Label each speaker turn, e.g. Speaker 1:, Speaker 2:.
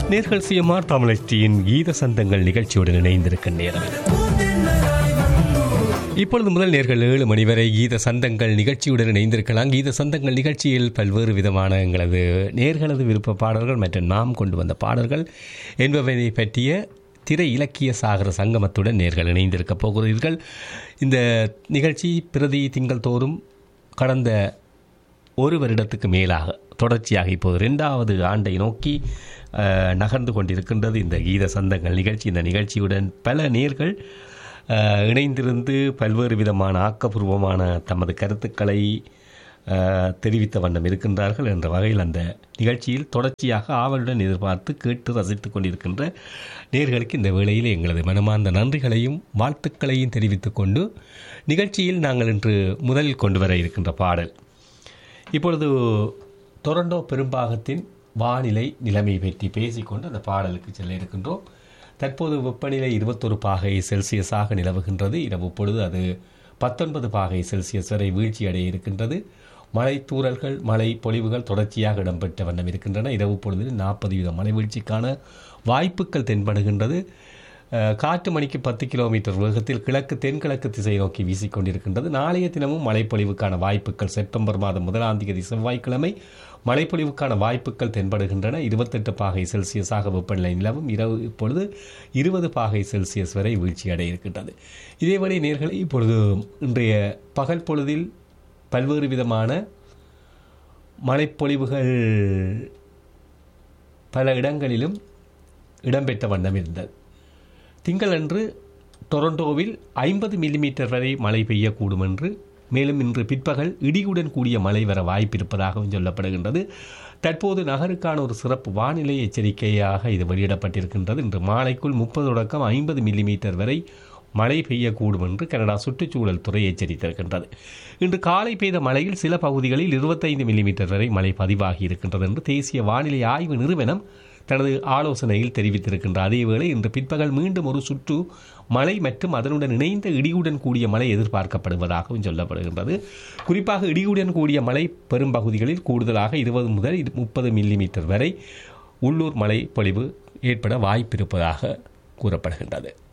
Speaker 1: நேர்கள் சிஎம்ஆர் தமிழச்சியின் கீத சந்தங்கள் நிகழ்ச்சியுடன் இணைந்திருக்கும் நேரம் இது. இப்பொழுது முதல் நேர்கள் ஏழு மணி வரை கீத சந்தங்கள் நிகழ்ச்சியுடன் இணைந்திருக்கலாம் கீத சந்தங்கள் நிகழ்ச்சியில் பல்வேறு விதமான எங்களது நேர்களது விருப்ப பாடல்கள் மற்றும் நாம் கொண்டு வந்த பாடல்கள் என்பவனை பற்றிய திரை இலக்கிய சாகர சங்கமத்துடன் நேர்கள் இணைந்திருக்கப் போகிறீர்கள் இந்த நிகழ்ச்சி பிரதி திங்கள் தோறும் கடந்த ஒரு வருடத்துக்கு மேலாக தொடர்ச்சியாக இப்போது ரெண்டாவது ஆண்டை நோக்கி அஹ், நகர்ந்து கொண்டிருக்கின்றது இந்த கீத சந்தங்கள் நிகழ்ச்சி இந்த நிகழ்ச்சியுடன் பல நேர்கள் அஹ், இணைந்திருந்து பல்வேறு விதமான ஆக்கப்பூர்வமான தமது கருத்துக்களை அஹ், தெரிவித்த வண்ணம் இருக்கின்றார்கள் என்ற வகையில் அந்த நிகழ்ச்சியில் தொடர்ச்சியாக ஆவலுடன் எதிர்பார்த்து கேட்டு ரசித்துக் கொண்டிருக்கின்ற நேர்களுக்கு இந்த வேளையில் எங்களது மனமார்ந்த நன்றிகளையும் வாழ்த்துக்களையும் தெரிவித்துக் கொண்டு நிகழ்ச்சியில் நாங்கள் இன்று முதலில் கொண்டு வர இருக்கின்ற பாடல் இப்பொழுது டொரண்டோ பெரும்பாகத்தின் வானிலை நிலைமை பற்றி பேசிக்கொண்டு அந்த பாடலுக்கு செல்ல இருக்கின்றோம் தற்போது வெப்பநிலை இருபத்தொரு பாகை செல்சியஸாக நிலவுகின்றது இரவு பொழுது அது பத்தொன்பது பாகை செல்சியஸ் வரை வீழ்ச்சி அடைய இருக்கின்றது மழை தூறல்கள் மழை பொழிவுகள் தொடர்ச்சியாக இடம்பெற்ற வண்ணம் இருக்கின்றன இரவு பொழுதில் நாற்பது வீத மழை வீழ்ச்சிக்கான வாய்ப்புகள் தென்படுகின்றது அஹ், காற்று மணிக்கு பத்து கிலோமீட்டர் வேகத்தில் கிழக்கு தென்கிழக்கு திசை நோக்கி வீசிக்கொண்டிருக்கின்றது நாளைய தினமும் மழைப்பொழிவுக்கான வாய்ப்புகள் செப்டம்பர் மாதம் முதலாம் தேதி செவ்வாய்க்கிழமை மழைப்பொழிவுக்கான வாய்ப்புகள் தென்படுகின்றன இருபத்தெட்டு பாகை செல்சியஸாக வெப்பநிலை நிலவும் இரவு இப்பொழுது இருபது பாகை செல்சியஸ் வரை வீழ்ச்சி அடைய இருக்கின்றது இதேவழி நேர்களை இப்பொழுது இன்றைய பகல் பொழுதில் பல்வேறு விதமான மழைப்பொழிவுகள் பல இடங்களிலும் இடம்பெற்ற வண்ணம் இருந்தது திங்களன்று டொரண்டோவில் ஐம்பது மில்லிமீட்டர் வரை மழை பெய்யக்கூடும் என்று மேலும் இன்று பிற்பகல் இடியுடன் கூடிய மழை வர வாய்ப்பிருப்பதாகவும் சொல்லப்படுகின்றது தற்போது நகருக்கான ஒரு சிறப்பு வானிலை எச்சரிக்கையாக இது வெளியிடப்பட்டிருக்கின்றது இன்று மாலைக்குள் முப்பது தொடக்கம் ஐம்பது மில்லிமீட்டர் வரை மழை பெய்யக்கூடும் என்று கனடா சுற்றுச்சூழல் துறை எச்சரித்திருக்கின்றது இன்று காலை பெய்த மழையில் சில பகுதிகளில் இருபத்தைந்து மில்லிமீட்டர் வரை மழை பதிவாகி இருக்கின்றது என்று தேசிய வானிலை ஆய்வு நிறுவனம் தனது ஆலோசனையில் தெரிவித்திருக்கின்ற அதேவேளை இன்று பிற்பகல் மீண்டும் ஒரு சுற்று மழை மற்றும் அதனுடன் இணைந்த இடியுடன் கூடிய மழை எதிர்பார்க்கப்படுவதாகவும் சொல்லப்படுகின்றது குறிப்பாக இடியுடன் கூடிய மழை பெரும் பகுதிகளில் கூடுதலாக இருபது முதல் முப்பது மில்லிமீட்டர் வரை உள்ளூர் மழை பொழிவு ஏற்பட வாய்ப்பிருப்பதாக கூறப்படுகின்றது